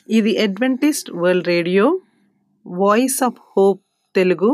ఇది Adventist World Radio Voice of Hope Telugu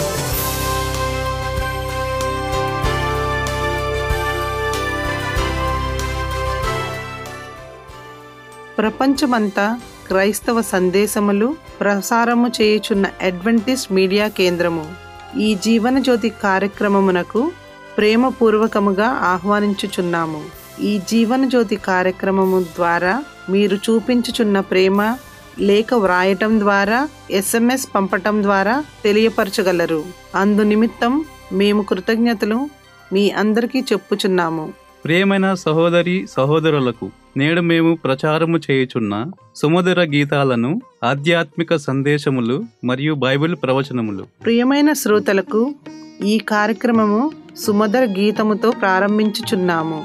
ప్రపంచమంతా క్రైస్తవ సందేశములు ప్రసారము చేయుచున్న అడ్వెంటిస్ట్ మీడియా కేంద్రము ఈ జీవన జ్యోతి కార్యక్రమమునకు ప్రేమపూర్వకముగా ఆహ్వానించుచున్నాము ఈ జీవన జ్యోతి కార్యక్రమము ద్వారా మీరు చూపించుచున్న ప్రేమ లేఖ వ్రాయటం ద్వారా ఎస్ఎంఎస్ పంపటం ద్వారా తెలియపరచగలరు అందు నిమిత్తం మేము కృతజ్ఞతలు మీ అందరికీ చెప్పుచున్నాము ప్రియమైన సహోదరి సహోదరులకు నేడు మేము ప్రచారము చేయుచున్న సుమధుర గీతాలను ఆధ్యాత్మిక సందేశములు మరియు బైబిల్ ప్రవచనములు ప్రియమైన శ్రోతలకు ఈ కార్యక్రమము సుమధుర గీతముతో ప్రారంభించుచున్నాము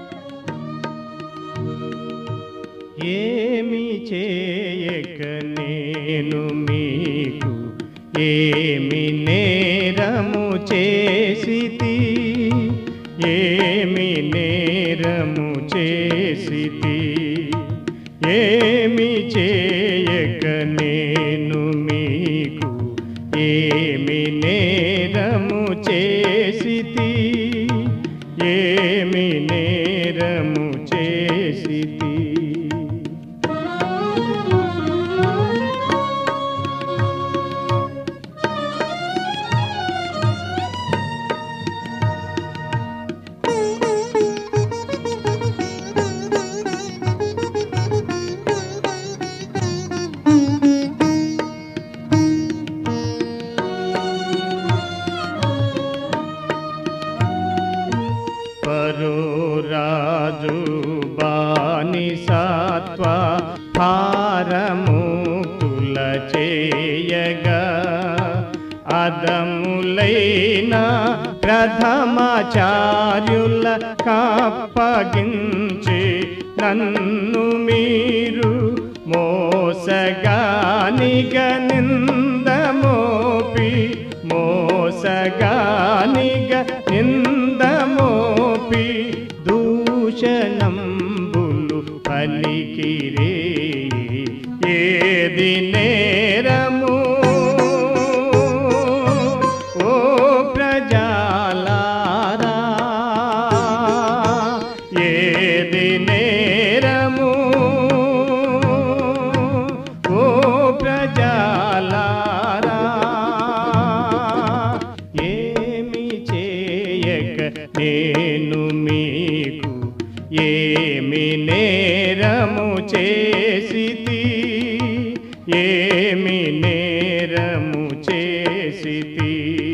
ఏమి చేయక నేను మీకు ఏమి నేరము చేసితి ఏమి నేరము చేసితి ఏమి చేయక నేను మీకు ఏమి నేరము చేసితి ఏమి నేరము చేసితి పరోరాజు బానిసత్వ భారముకుల చేయగా అదములైన ప్రథమాచార్యుల కాప్పగించి నన్ను మీరు మోసగానిగ నిందమోపి మోసగానిగ నిందమోపి దూషణంబులు పలికిరే ఏది నేరము ఓ ప్రజాలారా ఏది నేరము ఓ ప్రజాలారా ఏమి చేయక నేను మీకు ఏమి నేరము చేసితి ఏమి నేరము చేసితి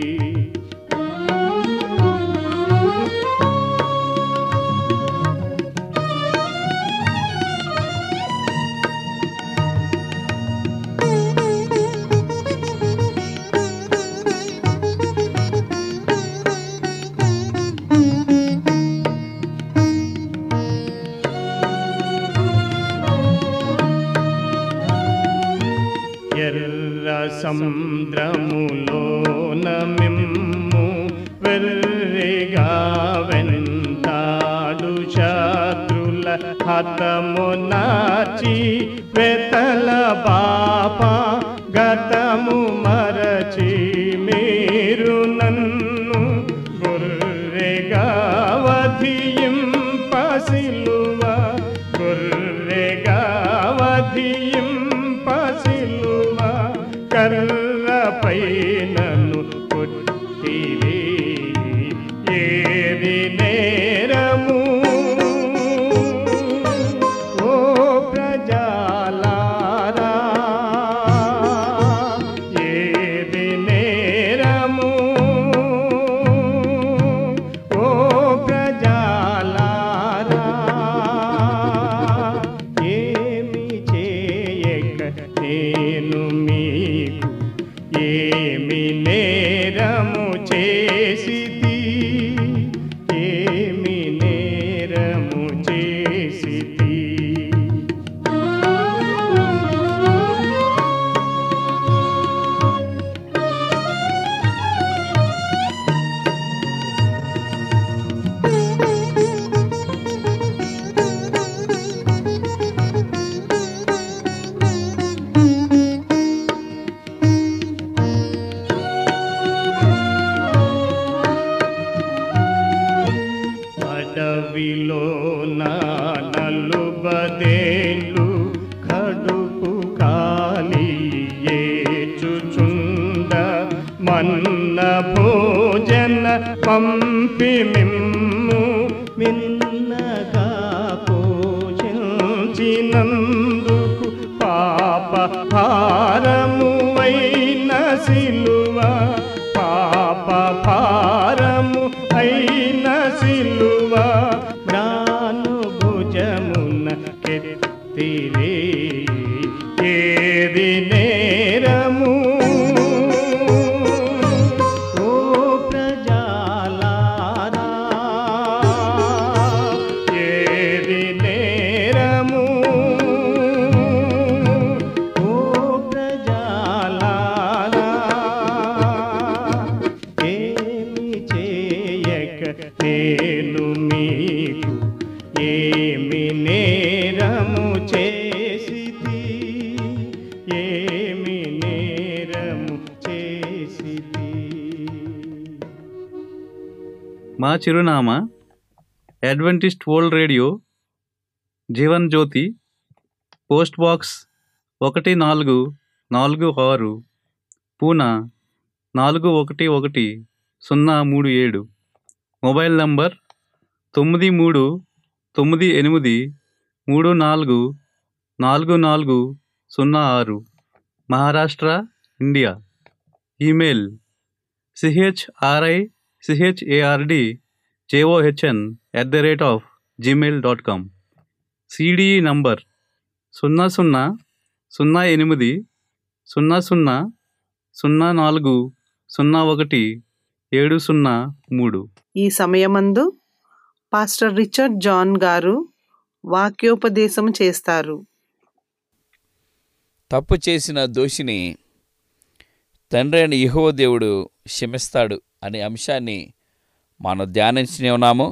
ఎర్ర సముద్రములోన మిమ్ము వెర్రిగా వెంటాడు శత్రుల హతము నాచి వెతల పాప గతము మరచి మీరు నన్ను గుర్రెగా వధింపసిలువ గుర్రెగా వధింపసిలువ కర్రపై నన్ను కొట్టిరి ఏది నేరము ఓ ప్రజాలారా ఏది నేరము ఓ ప్రజాలారా ఏమి చేయక నేను మీకు ఏమి నేరము చేసితి ఏమి నేరము చేసితి మన్న భోజన పంపి మిమ్ము మిన్నగా పోషించినందుకు పాప భారము అయిన సిలువ పాప భారము అయిన సిలువ జ్ఞాను భుజమున కెత్తిరే ఏది నేరము ఓ ప్రజాలారా ఏది నేరము ఓ ప్రజాలారా ఏమి చేయక నేను మీకు ఏమి నేరము చేసిది ఏమి నేరము చేసిది మా చిరునామా Adventist World Radio Jeevan Jyothi post box ఒకటి నాలుగు నాలుగు ఆరు పూనా నాలుగు ఒకటి ఒకటి సున్నా మూడు ఏడు మొబైల్ నంబర్ తొమ్మిది మూడు తొమ్మిది ఎనిమిది మూడు నాలుగు నాలుగు నాలుగు సున్నా ఆరు Maharashtra India email C H R I C H A R D J O H N at the rate of Gmail dot com C D E number సున్నా సున్నా సున్నా ఎనిమిది సున్నా సున్నా సున్నా నాలుగు సున్నా ఒకటి ఏడు సున్నా మూడు ఈ సమయమందు పాస్టర్ రిచర్డ్ జాన్ గారు వాక్యోపదేశం చేస్తారు తప్పు చేసిన దోషిని తండ్రి అయిన యెహోవా దేవుడు క్షమిస్తాడు అనే అంశాన్ని మనం ధ్యానించనే ఉన్నాము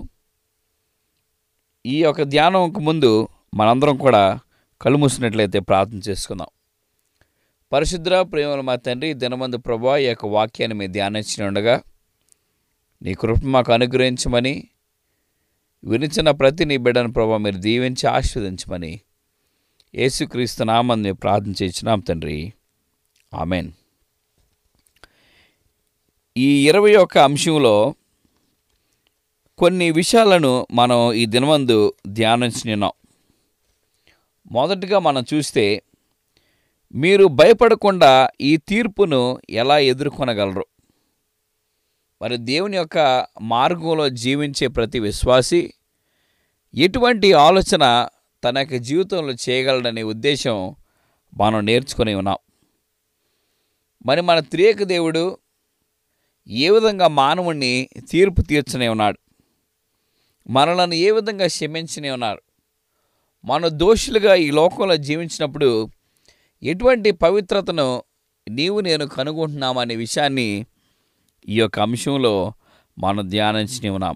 ఈ యొక్క ధ్యానంకు ముందు మనందరం కూడా కళ్ళు మూసినట్లయితే ప్రార్థన చేసుకుందాం పరిశుద్ర ప్రేమల మా తండ్రి దినమందు ప్రభా ఈ యొక్క వాక్యాన్ని మేము ధ్యానించిన ఉండగా నీ కృప మాకు అనుగ్రహించమని వినిచిన ప్రతి నీ బిడ్డను ప్రభా మీరు దీవించి ఆస్వాదించమని యేసుక్రీస్తు నామని మేము ప్రార్థన చేసినాం తండ్రి ఆమెన్ ఈ ఇరవై ఒక్క అంశంలో కొన్ని విషయాలను మనం ఈ దినమందు ధ్యానించున్నాం మొదటిగా మనం చూస్తే మీరు భయపడకుండా ఈ తీర్పును ఎలా ఎదుర్కొనగలరు మరి దేవుని యొక్క మార్గంలో జీవించే ప్రతి విశ్వాసి ఎటువంటి ఆలోచన తన యొక్క జీవితంలో చేయగలడనే ఉద్దేశం మనం నేర్చుకుని ఉన్నాం మరి మన త్రియేక దేవుడు ఏ విధంగా మానవుణ్ణి తీర్పు తీర్చనే ఉన్నాడు మనలను ఏ విధంగా క్షమించనే ఉన్నారు మన దోషులుగా ఈ లోకంలో జీవించినప్పుడు ఎటువంటి పవిత్రతను నీవు నేను కనుగొంటున్నామనే విషయాన్ని ఈ యొక్క అంశంలో మనం ధ్యానించి ఉన్నాం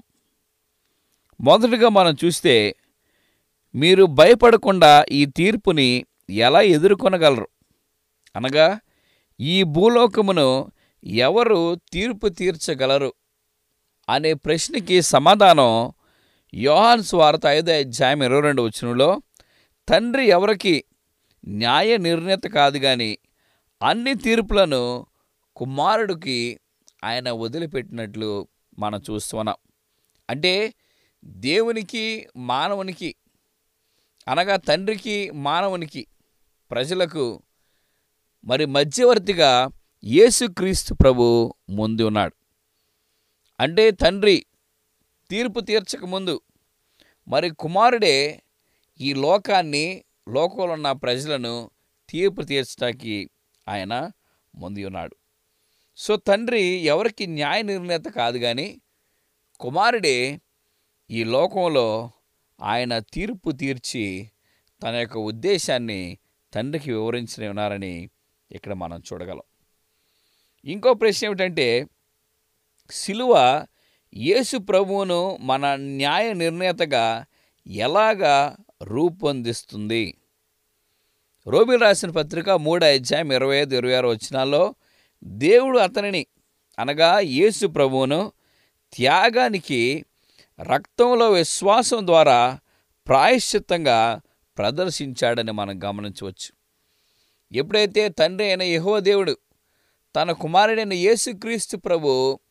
మొదటగా మనం చూస్తే మీరు భయపడకుండా ఈ తీర్పుని ఎలా ఎదుర్కొనగలరు అనగా ఈ భూలోకమును ఎవరు తీర్పు తీర్చగలరు అనే ప్రశ్నకి సమాధానం యోహాన్ స్వార్త ఐదో అధ్యాయం ఇరవై రెండు వచ్చినలో తండ్రి ఎవరికి న్యాయ నిర్ణేత కాదు కానీ అన్ని తీర్పులను కుమారుడికి ఆయన వదిలిపెట్టినట్లు మనం చూస్తున్నాం అంటే దేవునికి మానవునికి అనగా తండ్రికి మానవునికి ప్రజలకు మరి మధ్యవర్తిగా యేసుక్రీస్తు ప్రభు ముందు ఉన్నాడు అంటే తండ్రి తీర్పు తీర్చక ముందు మరి కుమారుడే ఈ లోకాన్ని లోకంలో ఉన్న ప్రజలను తీర్పు తీర్చడానికి ఆయన ముందు ఉన్నాడు సో తండ్రి ఎవరికి న్యాయ నిర్ణేత కాదు కానీ కుమారుడే ఈ లోకంలో ఆయన తీర్పు తీర్చి తన యొక్క ఉద్దేశాన్ని తండ్రికి వివరించిన ఉన్నారని ఇక్కడ మనం చూడగలం ఇంకో ప్రశ్న ఏమిటంటే సిలువ యేసు ప్రభువును మన న్యాయ నిర్ణేతగా ఎలాగా రూపొందిస్తుంది రోమిల్ రాసిన పత్రిక మూడో అధ్యాయం ఇరవై ఐదు ఇరవై ఆరు వచ్చినాల్లో దేవుడు అతనిని అనగా యేసు ప్రభువును త్యాగానికి రక్తంలో విశ్వాసం ద్వారా ప్రాయశ్చిత్తంగా ప్రదర్శించాడని మనం గమనించవచ్చు ఎప్పుడైతే తండ్రి అయిన యెహోవా దేవుడు తన కుమారుడైన యేసుక్రీస్తు ప్రభు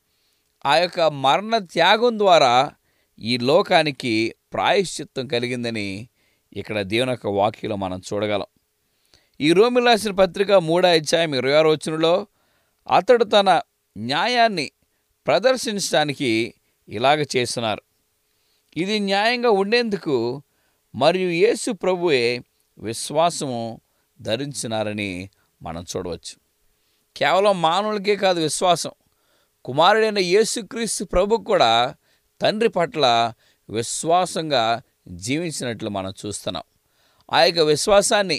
ఆ యొక్క మరణ త్యాగం ద్వారా ఈ లోకానికి ప్రాయశ్చిత్తం కలిగిందని ఇక్కడ దేవుని యొక్క వాక్యంలో మనం చూడగలం ఈ రోమిల్ రాసిన పత్రిక మూడో అధ్యాయం ఇరవై ఆరో వచనంలో అతడు తన న్యాయాన్ని ప్రదర్శించడానికి ఇలాగ చేస్తున్నారు ఇది న్యాయంగా ఉండేందుకు మరియు యేసు ప్రభువే విశ్వాసము ధరించినారని మనం చూడవచ్చు కేవలం మానవులకే కాదు విశ్వాసం కుమారుడైన యేసుక్రీస్తు ప్రభు కూడా తండ్రి పట్ల విశ్వాసంగా జీవించినట్లు మనం చూస్తున్నాం ఆ యొక్క విశ్వాసాన్ని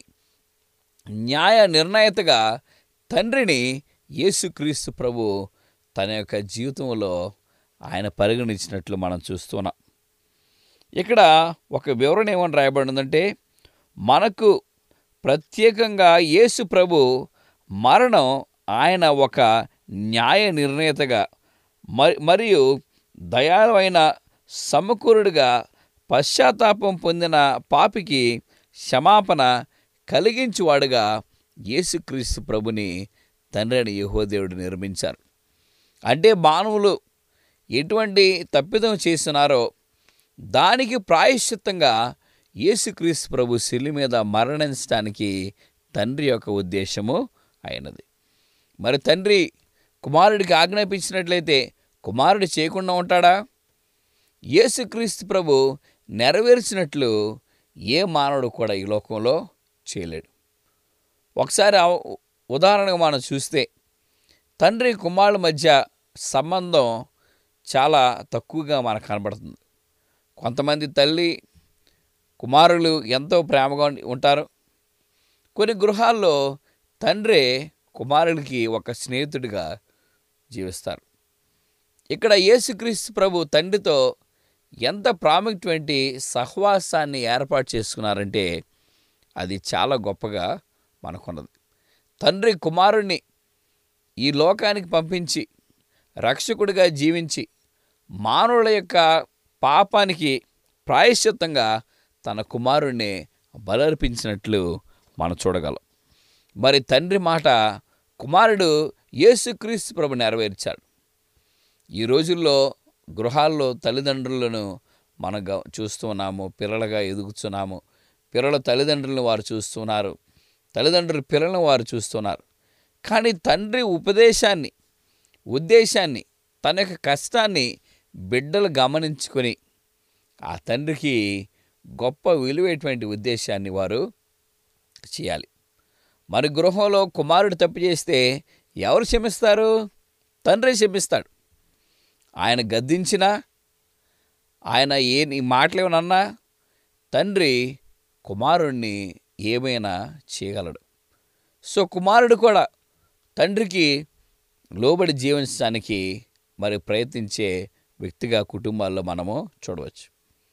న్యాయ నిర్ణయతగా తండ్రిని యేసుక్రీస్తు ప్రభు తన యొక్క జీవితంలో ఆయన పరిగణించినట్లు మనం చూస్తున్నాం ఇక్కడ ఒక వివరణ ఏమని రాయబడిందంటే మనకు ప్రత్యేకంగా యేసు ప్రభు మరణం ఆయన ఒక న్యాయ నిర్ణేతగా మరి మరియు దయాళువైన సమకూరుడుగా పశ్చాత్తాపం పొందిన పాపికి క్షమాపణ కలిగించువాడుగా యేసుక్రీస్తు ప్రభుని తండ్రి అని యెహోవాదేవుడు నిర్మించారు అంటే మానవులు ఎటువంటి తప్పిదం చేస్తున్నారో దానికి ప్రాయశ్చిత్తంగా యేసుక్రీస్తు ప్రభు శిల్లి మీద మరణించడానికి తండ్రి యొక్క ఉద్దేశము అయినది మరి తండ్రి కుమారుడికి ఆజ్ఞాపించినట్లయితే కుమారుడు చేయకుండా ఉంటాడా యేసుక్రీస్తు ప్రభు నెరవేర్చినట్లు ఏ మానవుడు కూడా ఈ లోకంలో చేయలేడు ఒకసారి ఆ ఉదాహరణగా మనం చూస్తే తండ్రి కుమారుల మధ్య సంబంధం చాలా తక్కువగా మనకు కనబడుతుంది కొంతమంది తల్లి కుమారులు ఎంతో ప్రేమగా ఉం- ఉంటారు కొన్ని గృహాల్లో తండ్రే కుమారుడికి ఒక స్నేహితుడిగా జీవిస్తారు ఇక్కడ యేసుక్రీస్తు ప్రభు తండ్రితో ఎంత ప్రాముఖ్యమైన సహవాసాన్ని ఏర్పాటు చేసుకున్నారంటే అది చాలా గొప్పగా మనకున్నది తండ్రి కుమారుణ్ణి ఈ లోకానికి పంపించి రక్షకుడిగా జీవించి మానవుల యొక్క పాపానికి ప్రాయశ్చిత్తంగా తన కుమారుణ్ణి బలర్పించినట్లు మనం చూడగలం మరి తండ్రి మాట కుమారుడు యేసుక్రీస్తు ప్రభు నెరవేర్చాడు ఈ రోజుల్లో గృహాల్లో తల్లిదండ్రులను మనం గ- చూస్తూ ఉన్నాము పిల్లలుగా ఎదుగుతున్నాము పిల్లల తల్లిదండ్రులను వారు చూస్తున్నారు తల్లిదండ్రుల పిల్లలను వారు చూస్తున్నారు కానీ తండ్రి ఉపదేశాన్ని ఉద్దేశాన్ని తన యొక్క కష్టాన్ని బిడ్డలు గమనించుకొని ఆ తండ్రికి గొప్ప విలువైనటువంటి ఉద్దేశాన్ని వారు చేయాలి మరి గృహంలో కుమారుడు తప్పు చేస్తే ఎవరు క్షమిస్తారు తండ్రి క్షమిస్తాడు ఆయన గద్దించినా ఆయన ఏ నీ మాటలు ఏమనన్నా తండ్రి కుమారుణ్ణి ఏమైనా చేయగలడు సో కుమారుడు కూడా తండ్రికి లోబడి జీవించడానికి మరి ప్రయత్నించే వ్యక్తిగా కుటుంబాల్లో మనము చూడవచ్చు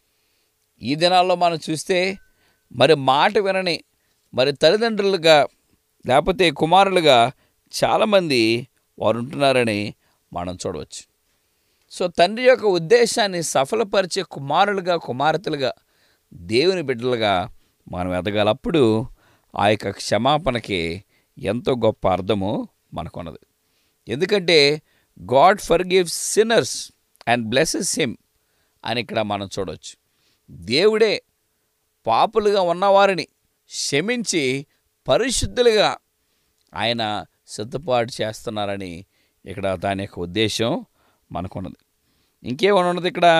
ఈ దినాల్లో మనం చూస్తే మరి మాట వినని మరి తల్లిదండ్రులుగా లేకపోతే కుమారులుగా చాలామంది వారు ఉంటున్నారని మనం చూడవచ్చు సో తండ్రి యొక్క ఉద్దేశాన్ని సఫలపరిచే కుమారులుగా కుమార్తెలుగా దేవుని బిడ్డలుగా మనం ఎదగాలి అప్పుడు ఆ యొక్క క్షమాపణకి ఎంతో గొప్ప అర్థము మనకున్నది ఎందుకంటే God forgives sinners and blesses him అని ఇక్కడ మనం చూడవచ్చు దేవుడే పాపులుగా ఉన్నవారిని క్షమించి పరిశుద్ధులుగా ఆయన సిద్ధపాటు చేస్తున్నారని ఇక్కడ దాని యొక్క ఉద్దేశం మనకున్నది ఇంకేమన్నా ఉన్నది ఇక్కడ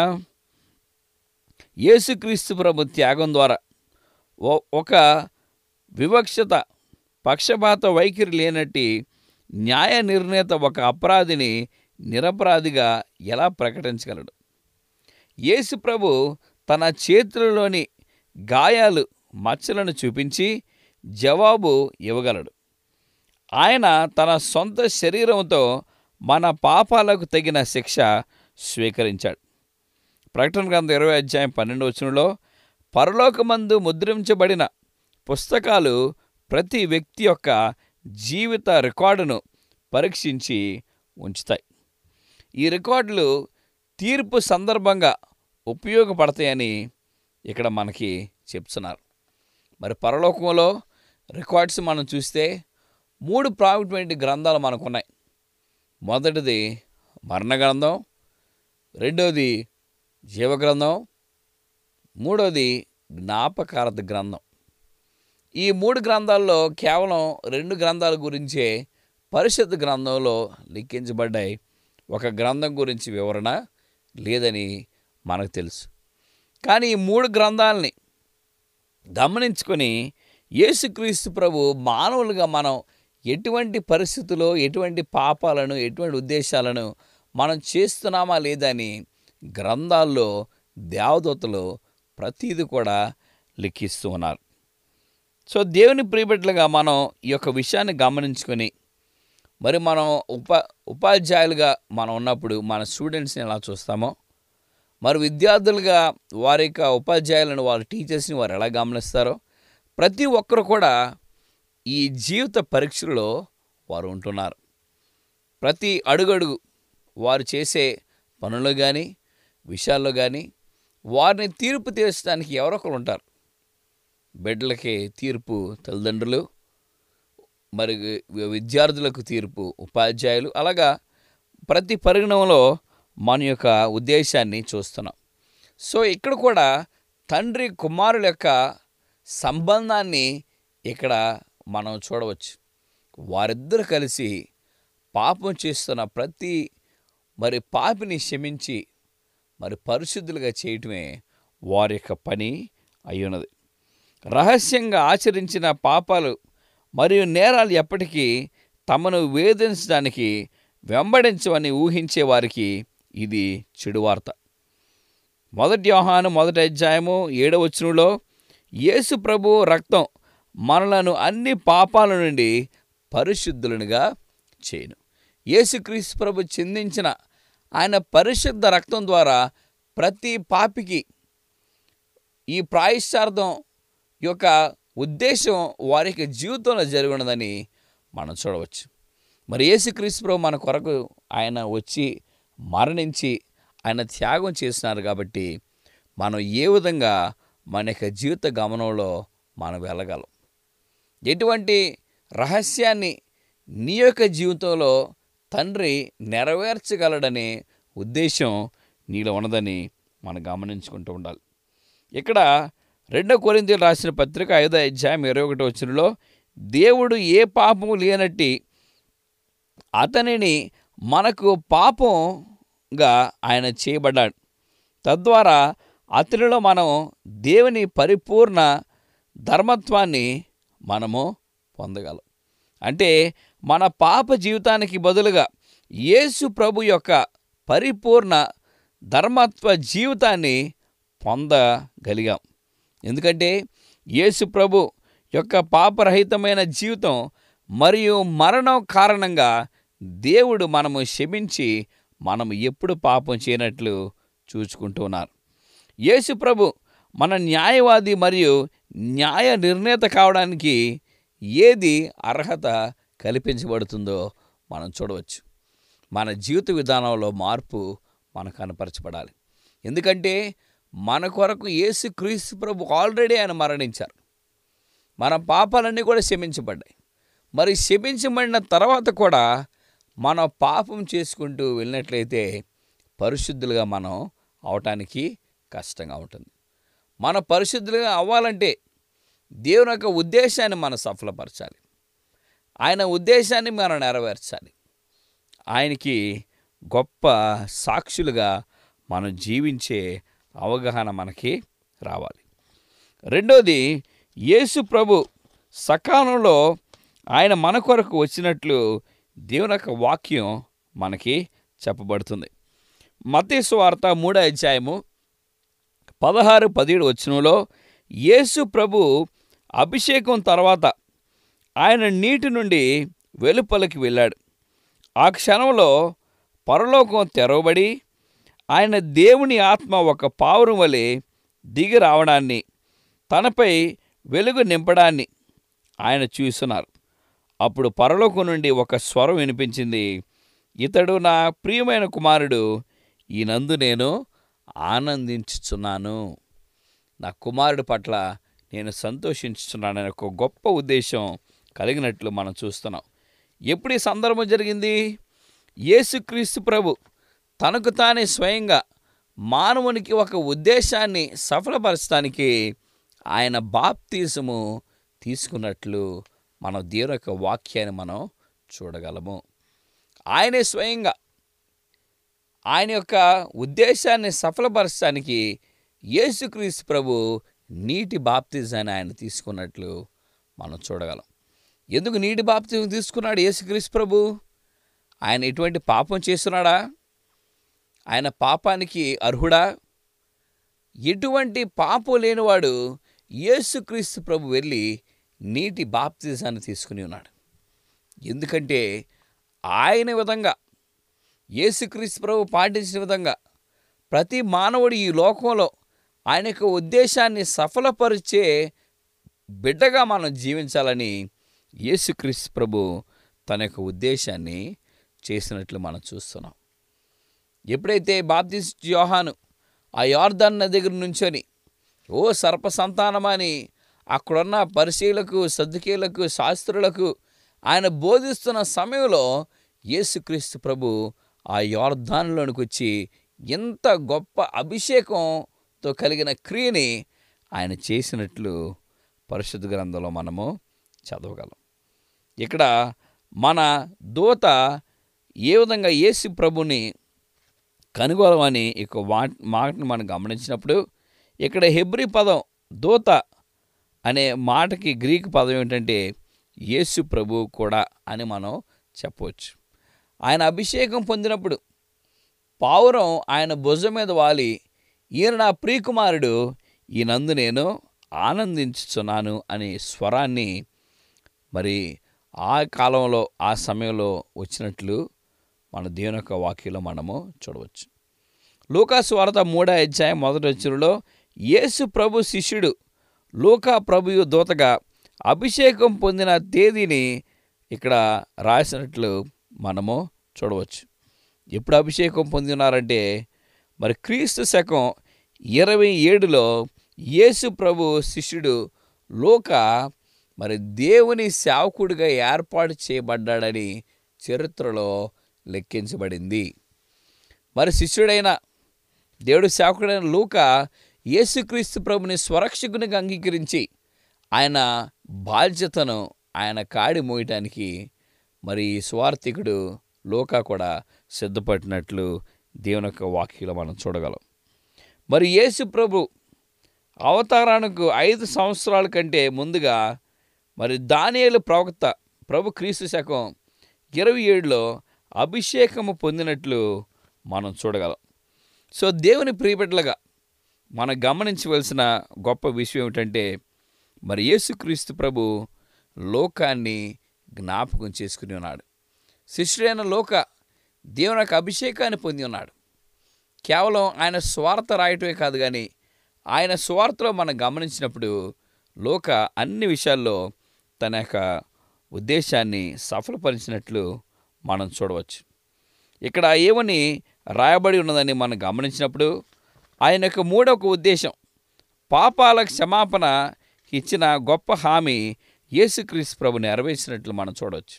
యేసుక్రీస్తు ప్రభు త్యాగం ద్వారా ఓ- ఒక వివక్షత పక్షపాత వైఖరి లేనట్టి న్యాయ నిర్ణేత ఒక అపరాధిని నిరపరాధిగా ఎలా ప్రకటించగలడు యేసు ప్రభు తన చేతులలోని గాయాలు మచ్చలను చూపించి జవాబు ఇవ్వగలడు ఆయన తన సొంత శరీరంతో మన పాపాలకు తగిన శిక్ష స్వీకరించాడు ప్రకటన గ్రంథం ఇరవై అధ్యాయం పన్నెండు వచనంలో పరలోకమందు ముద్రించబడిన పుస్తకాలు ప్రతి వ్యక్తి యొక్క జీవిత రికార్డును పరీక్షించి ఉంచుతాయి ఈ రికార్డులు తీర్పు సందర్భంగా ఉపయోగపడతాయని ఇక్కడ మనకి చెప్తున్నారు మరి పరలోకంలో రికార్డ్స్ మనం చూస్తే మూడు ప్రాముఖ్యమైన గ్రంథాలు మనకున్నాయి మొదటిది మరణ గ్రంథం రెండోది జీవగ్రంథం మూడోది జ్ఞాపకార్థ గ్రంథం ఈ మూడు గ్రంథాల్లో కేవలం రెండు గ్రంథాల గురించే పరిషత్ గ్రంథంలో లిఖించబడ్డాయి ఒక గ్రంథం గురించి వివరణ లేదని మనకు తెలుసు కానీ ఈ మూడు గ్రంథాలని గమనించుకొని యేసుక్రీస్తు ప్రభు మానవులుగా మనం ఎటువంటి పరిస్థితుల్లో ఎటువంటి పాపాలను ఎటువంటి ఉద్దేశాలను మనం చేస్తున్నామా లేదని గ్రంథాల్లో దేవదూతలు ప్రతీది కూడా లిఖిస్తూ ఉన్నారు సో దేవుని ప్రియబిడ్డలుగా మనం ఈ యొక్క విషయాన్ని గమనించుకొని మరి మనం ఉప ఉపాధ్యాయులుగా మనం ఉన్నప్పుడు మన స్టూడెంట్స్ని ఎలా చూస్తామో మరి విద్యార్థులుగా వారి యొక్క ఉపాధ్యాయులను వారి టీచర్స్ని వారు ఎలా గమనిస్తారో ప్రతి ఒక్కరు కూడా ఈ జీవిత పరీక్షలో వారు ఉంటున్నారు ప్రతి అడుగడుగు వారు చేసే పనులు కానీ విషయాల్లో కానీ వారిని తీర్పు తీర్చడానికి ఎవరొకరు ఉంటారు బిడ్డలకి తీర్పు తల్లిదండ్రులు మరి విద్యార్థులకు తీర్పు ఉపాధ్యాయులు అలాగా ప్రతి పరిగణంలో మన యొక్క ఉద్దేశాన్ని చూస్తున్నాం సో ఇక్కడ కూడా తండ్రి కుమారుల యొక్క సంబంధాన్ని ఇక్కడ మనం చూడవచ్చు వారిద్దరు కలిసి పాపం చేస్తున్న ప్రతి మరి పాపిని క్షమించి మరి పరిశుద్ధులుగా చేయటమే వారి యొక్క పని అయ్యున్నది రహస్యంగా ఆచరించిన పాపాలు మరియు నేరాలు ఎప్పటికీ తమను వేధించడానికి వెంబడించవని ఊహించే వారికి ఇది చెడు వార్త మొదటి యోహాను మొదటి అధ్యాయము ఏడవ వచనంలో యేసు ప్రభు రక్తం మనలను అన్ని పాపాల నుండి పరిశుద్ధులనుగా చేయను యేసుక్రీస్తు ప్రభు చిందించిన ఆయన పరిశుద్ధ రక్తం ద్వారా ప్రతి పాపికి ఈ ప్రాయశ్చార్థం యొక్క ఉద్దేశం వారి యొక్క జీవితంలో జరిగి ఉన్నదని మనం చూడవచ్చు మరి యేసుక్రీస్తు ప్రభు మన కొరకు ఆయన వచ్చి మరణించి ఆయన త్యాగం చేసినారు కాబట్టి మనం ఏ విధంగా మన యొక్క జీవిత గమనంలో మనం వెళ్ళగలం ఎటువంటి రహస్యాన్ని నీ యొక్క జీవితంలో తండ్రి నెరవేర్చగలడనే ఉద్దేశం నీలో ఉన్నదని మనం గమనించుకుంటూ ఉండాలి ఇక్కడ రెండో కొరింథీయులు రాసిన పత్రిక ఐదో అధ్యాయం ఇరవై ఒకటో వచనంలో దేవుడు ఏ పాపము లేనట్టి అతనిని మనకు పాపంగా ఆయన చేయబడ్డాడు తద్వారా అతనిలో మనం దేవుని పరిపూర్ణ ధర్మత్వాన్ని మనము పొందగలం అంటే మన పాప జీవితానికి బదులుగా యేసు ప్రభు యొక్క పరిపూర్ణ ధర్మత్వ జీవితాన్ని పొందగలిగాం ఎందుకంటే యేసు ప్రభు యొక్క పాపరహితమైన జీవితం మరియు మరణం కారణంగా దేవుడు మనము క్షమించి మనము ఎప్పుడు పాపం చేయనట్లు చూచుకుంటూ ఉన్నారు యేసు ప్రభు మన న్యాయవాది మరియు న్యాయ నిర్ణేత కావడానికి ఏది అర్హత కల్పించబడుతుందో మనం చూడవచ్చు మన జీవిత విధానంలో మార్పు మనకు కనపరచబడాలి ఎందుకంటే మన కొరకు యేసు క్రీస్తు ప్రభు ఆల్రెడీ ఆయన మరణించారు మన పాపాలన్నీ కూడా క్షమించబడ్డాయి మరి క్షమించబడిన తర్వాత కూడా మనం పాపం చేసుకుంటూ వెళ్ళినట్లయితే పరిశుద్ధులుగా మనం అవటానికి కష్టంగా ఉంటుంది మన పరిశుద్ధులుగా అవ్వాలంటే దేవుని యొక్క ఉద్దేశాన్ని మనం సఫలపరచాలి ఆయన ఉద్దేశాన్ని మనం నెరవేర్చాలి ఆయనకి గొప్ప సాక్షులుగా మనం జీవించే అవగాహన మనకి రావాలి రెండోది యేసు ప్రభు సకాలంలో ఆయన మన కొరకు వచ్చినట్లు దేవుని యొక్క వాక్యం మనకి చెప్పబడుతుంది మతేసు వార్త మూడో అధ్యాయము పదహారు పదిహేడు వచనంలో యేసు ప్రభు అభిషేకం తర్వాత ఆయన నీటి నుండి వెలుపలికి వెళ్ళాడు ఆ క్షణంలో పరలోకం తెరవబడి ఆయన దేవుని ఆత్మ ఒక పావురం వలె దిగి రావడాన్ని తనపై వెలుగు నింపడాన్ని ఆయన చూస్తున్నారు అప్పుడు పరలోకం నుండి ఒక స్వరం వినిపించింది ఇతడు నా ప్రియమైన కుమారుడు ఈనందు నేను ఆనందించుచున్నాను నా కుమారుడి పట్ల నేను సంతోషించుతున్నాననే ఒక గొప్ప ఉద్దేశం కలిగినట్లు మనం చూస్తున్నాం ఎప్పుడు ఈ సందర్భం జరిగింది యేసుక్రీస్తు ప్రభు తనకు తానే స్వయంగా మానవునికి ఒక ఉద్దేశాన్ని సఫలపరచడానికి ఆయన బాప్తీసము తీసుకున్నట్లు మన దేవుని యొక్క వాక్యాన్ని మనం చూడగలము ఆయనే స్వయంగా ఆయన యొక్క ఉద్దేశాన్ని సఫలపరచడానికి యేసుక్రీస్తు ప్రభు నీటి బాప్తిజాన్ని ఆయన తీసుకున్నట్లు మనం చూడగలం ఎందుకు నీటి బాప్తిజం తీసుకున్నాడు యేసుక్రీస్తు ప్రభు ఆయన ఎటువంటి పాపం చేస్తున్నాడా ఆయన పాపానికి అర్హుడా ఎటువంటి పాపం లేనివాడు యేసుక్రీస్తు ప్రభు వెళ్ళి నీటి బాప్తిజాన్ని తీసుకుని ఉన్నాడు ఎందుకంటే ఆయన విధంగా యేసుక్రీస్తు ప్రభు పాటించిన విధంగా ప్రతి మానవుడు ఈ లోకంలో ఆయన యొక్క ఉద్దేశాన్ని సఫలపరిచే బిడ్డగా మనం జీవించాలని యేసుక్రీస్తు ప్రభు తన యొక్క ఉద్దేశాన్ని చేసినట్లు మనం చూస్తున్నాం ఎప్పుడైతే బాప్తిస్ట్ యోహాను ఆ యార్దాన్ నది దగ్గర నుంచొని ఓ సర్ప సంతానమని అక్కడున్న పరిశీలకు సద్దుకీలకు శాస్త్రులకు ఆయన బోధిస్తున్న సమయంలో యేసుక్రీస్తు ప్రభు ఆ యార్దాన్లోనికి వచ్చి ఎంత గొప్ప అభిషేకంతో కలిగిన క్రియని ఆయన చేసినట్లు పరిశుద్ధ గ్రంథంలో మనము చదవగలం ఇక్కడ మన దూత ఏ విధంగా యేసు ప్రభుని కనుగోలమని ఇక వా మాటను మనం గమనించినప్పుడు ఇక్కడ హెబ్రి పదం దూత అనే మాటకి గ్రీక్ పదం ఏంటంటే యేసు ప్రభు కూడా అని మనం చెప్పవచ్చు ఆయన అభిషేకం పొందినప్పుడు పావురం ఆయన భుజం మీద వాలి ఈయన నా ప్రియకుమారుడు ఈయనందు నేను ఆనందించుచున్నాను అనే స్వరాన్ని మరి ఆ కాలంలో ఆ సమయంలో వచ్చినట్లు మన దేవుని యొక్క వాక్యంలో మనము చూడవచ్చు లూకాసు వార్త మూడో అధ్యాయం మొదటి వచ్చులో యేసు ప్రభు శిష్యుడు లూకా ప్రభువు దూతగా అభిషేకం పొందిన తేదీని ఇక్కడ రాసినట్లు మనము చూడవచ్చు ఎప్పుడు అభిషేకం పొందినారంటే మరి క్రీస్తు శకం ఇరవై ఏడులో యేసు ప్రభు శిష్యుడు లోక మరి దేవుని సేవకుడిగా ఏర్పాటు చేయబడ్డాడని చరిత్రలో లెక్కించబడింది మరి శిష్యుడైన దేవుడు సేవకుడైన లూక యేసుక్రీస్తు ప్రభుని స్వరక్షకునిగా అంగీకరించి ఆయన బాధ్యతను ఆయన కాడి మోయటానికి మరి ఈ స్వార్థికుడు లోక కూడా సిద్ధపడినట్లు దేవుని యొక్క వాక్యంలో మనం చూడగలం మరి యేసు ప్రభు అవతారానికి ఐదు సంవత్సరాల కంటే ముందుగా మరి దానియేలు ప్రవక్త ప్రభు క్రీస్తు శకం ఇరవై ఏడులో అభిషేకము పొందినట్లు మనం చూడగలం సో దేవుని ప్రియబిడ్డలుగా మనం గమనించవలసిన గొప్ప విషయం ఏమిటంటే మరి యేసుక్రీస్తు ప్రభు లోకాన్ని జ్ఞాపకం చేసుకుని ఉన్నాడు శిష్యుడైన లోక దేవుని యొక్క అభిషేకాన్ని పొంది ఉన్నాడు కేవలం ఆయన స్వార్థ రాయటమే కాదు కానీ ఆయన స్వార్థలో మనం గమనించినప్పుడు లోక అన్ని విషయాల్లో తన యొక్క ఉద్దేశాన్ని సఫలపరిచినట్లు మనం చూడవచ్చు ఇక్కడ ఏమని రాయబడి ఉన్నదని మనం గమనించినప్పుడు ఆయన యొక్క మూడవ ఉద్దేశం పాపాల క్షమాపణ ఇచ్చిన గొప్ప హామీ యేసుక్రీస్తు ప్రభు నెరవేర్చినట్లు మనం చూడవచ్చు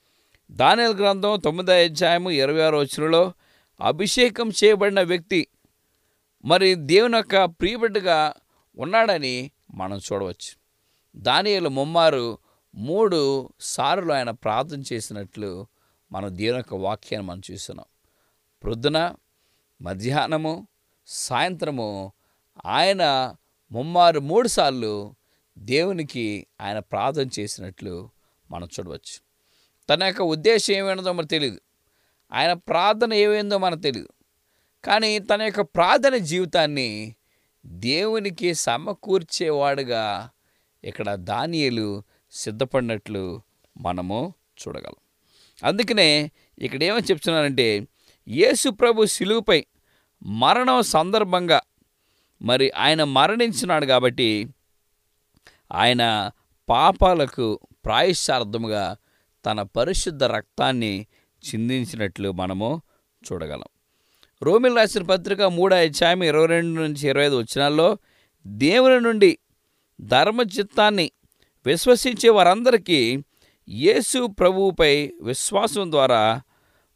దానిల గ్రంథం తొమ్మిదో అధ్యాయము ఇరవై ఆరో వచ్చులో అభిషేకం చేయబడిన వ్యక్తి మరి దేవుని యొక్క ప్రియబిడ్డగా ఉన్నాడని మనం చూడవచ్చు దానియలు ముమ్మారు మూడు సార్లు ఆయన ప్రార్థన చేసినట్లు మనం దేవుని యొక్క వాక్యాన్ని మనం చూస్తున్నాం ప్రొద్దున మధ్యాహ్నము సాయంత్రము ఆయన ముమ్మారు మూడు సార్లు దేవునికి ఆయన ప్రార్థన చేసినట్లు మనం చూడవచ్చు తన యొక్క ఉద్దేశం ఏమైనదో మనకు తెలియదు ఆయన ప్రార్థన ఏమైందో మనకు తెలియదు కానీ తన యొక్క ప్రార్థన జీవితాన్ని దేవునికి సమకూర్చేవాడుగా ఇక్కడ దానియలు సిద్ధపడినట్లు మనము చూడగలం అందుకనే ఇక్కడ ఏమని చెప్తున్నానంటే యేసు ప్రభు శిలువుపై మరణం సందర్భంగా మరి ఆయన మరణించినాడు కాబట్టి ఆయన పాపాలకు ప్రాయశ్చార్థముగా తన పరిశుద్ధ రక్తాన్ని చిందించినట్లు మనము చూడగలం రోమిల్ రాసిన పత్రిక మూడో అధ్యాయం ఇరవై రెండు నుంచి ఇరవై ఐదు వచ్చినాల్లో దేవుని నుండి ధర్మచిత్తాన్ని విశ్వసించే వారందరికీ యేసు ప్రభువుపై విశ్వాసం ద్వారా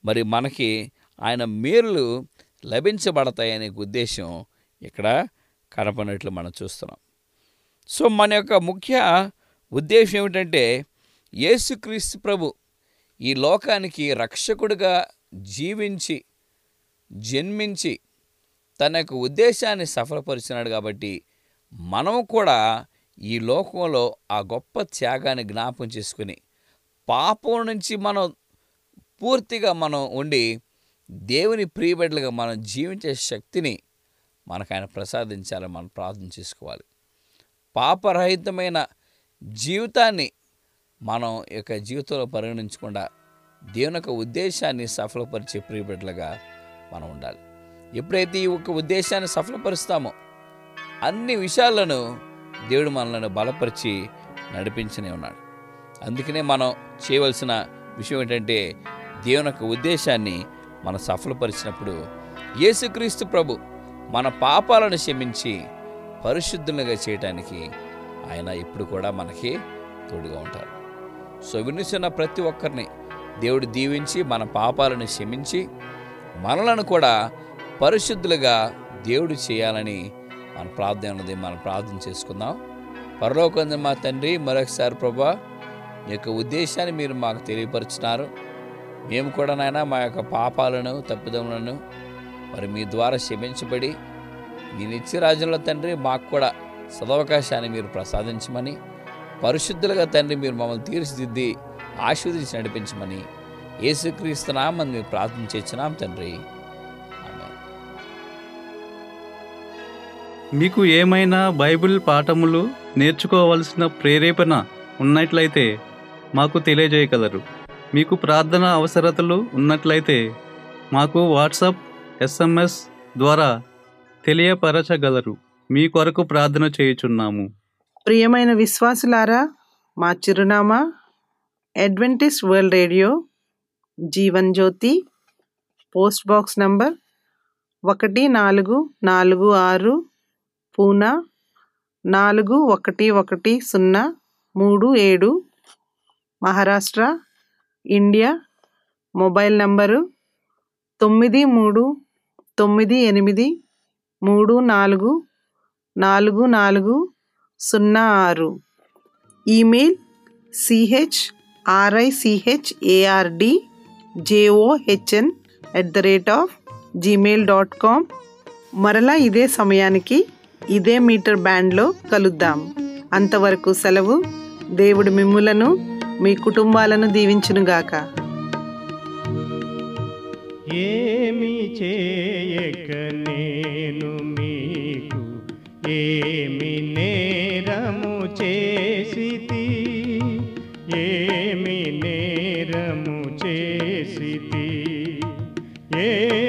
మరి మనకి ఆయన మేలు లభించబడతాయనే ఉద్దేశం ఇక్కడ కనపడినట్లు మనం చూస్తున్నాం సో మన యొక్క ముఖ్య ఉద్దేశం ఏమిటంటే యేసుక్రీస్తు ప్రభు ఈ లోకానికి రక్షకుడిగా జీవించి జన్మించి తన యొక్క ఉద్దేశాన్ని సఫలపరిచినాడు కాబట్టి మనం కూడా ఈ లోకంలో ఆ గొప్ప త్యాగాన్ని జ్ఞాపం చేసుకుని పాపం నుంచి మనం పూర్తిగా మనం ఉండి దేవుని ప్రియబిడ్డలుగా మనం జీవించే శక్తిని మనకు ఆయన ప్రసాదించాలని మనం ప్రార్థన చేసుకోవాలి పాపరహితమైన జీవితాన్ని మనం యొక్క జీవితంలో పరిగణించకుండా దేవుని యొక్క ఉద్దేశాన్ని సఫలపరిచే ప్రియబిడ్డలుగా మనం ఉండాలి ఎప్పుడైతే ఈ యొక్క ఉద్దేశాన్ని సఫలపరుస్తామో అన్ని విషయాలను దేవుడు మనల్ని బలపరిచి నడిపించనే ఉన్నాడు అందుకనే మనం చేయవలసిన విషయం ఏంటంటే దేవుని యొక్క ఉద్దేశాన్ని మనం సఫలపరిచినప్పుడు యేసుక్రీస్తు ప్రభు మన పాపాలను క్షమించి పరిశుద్ధులుగా చేయటానికి ఆయన ఇప్పుడు కూడా మనకి తోడుగా ఉంటారు సో వినిస్తున్న ప్రతి ఒక్కరిని దేవుడు దీవించి మన పాపాలను క్షమించి మనలను కూడా పరిశుద్ధులుగా దేవుడు చేయాలని మన ప్రార్థన ఉన్నది మనం ప్రార్థన చేసుకుందాం పరలోకంది మా తండ్రి మరొకసారి ప్రభా మీ యొక్క ఉద్దేశాన్ని మీరు మాకు తెలియపరుచున్నారు మేము కూడా నాయన మా యొక్క పాపాలను తప్పిదములను మరి మీ ద్వారా క్షమించబడి మీ నిత్య రాజ్యంలో తండ్రి మాకు కూడా సదవకాశాన్ని మీరు ప్రసాదించమని పరిశుద్ధులుగా తండ్రి మీరు మమ్మల్ని తీర్చిదిద్ది ఆశీర్వదించి నడిపించమని యేసుక్రీస్తున్నామని మేము ప్రార్థన చేస్తున్నాం తండ్రి ఆమేన్. మీకు ఏమైనా బైబిల్ పాఠములు నేర్చుకోవలసిన ప్రేరేపణ ఉన్నట్లయితే మాకు తెలియజేయగలరు మీకు ప్రార్థన అవసరతలు ఉన్నట్లయితే మాకు వాట్సాప్ ఎస్ఎంఎస్ ద్వారా తెలియపరచగలరు మీ కొరకు ప్రార్థన చేయుచున్నాము ప్రియమైన విశ్వాసులారా మా చిరునామా Adventist World Radio Jeevan Jyothi post box number ఒకటి నాలుగు నాలుగు ఆరు పూనా నాలుగు ఒకటి ఒకటి సున్నా మూడు ఏడు మహారాష్ట్ర ఇండియా మొబైల్ నంబరు తొమ్మిది మూడు తొమ్మిది ఎనిమిది మూడు నాలుగు నాలుగు నాలుగు సున్నా ఆరు email C H R I C H A R D J O H N at the rate of Gmail dot com మరలా ఇదే సమయానికి ఇదే మీటర్ బ్యాండ్లో కలుద్దాం అంతవరకు సెలవు దేవుడు మిమ్ములను మీ కుటుంబాలను దీవించునుగాక ఏమి చేయక నేను మీకు ఏమి నేరము చేసితి ఏమి నేరము చేసితి ఏ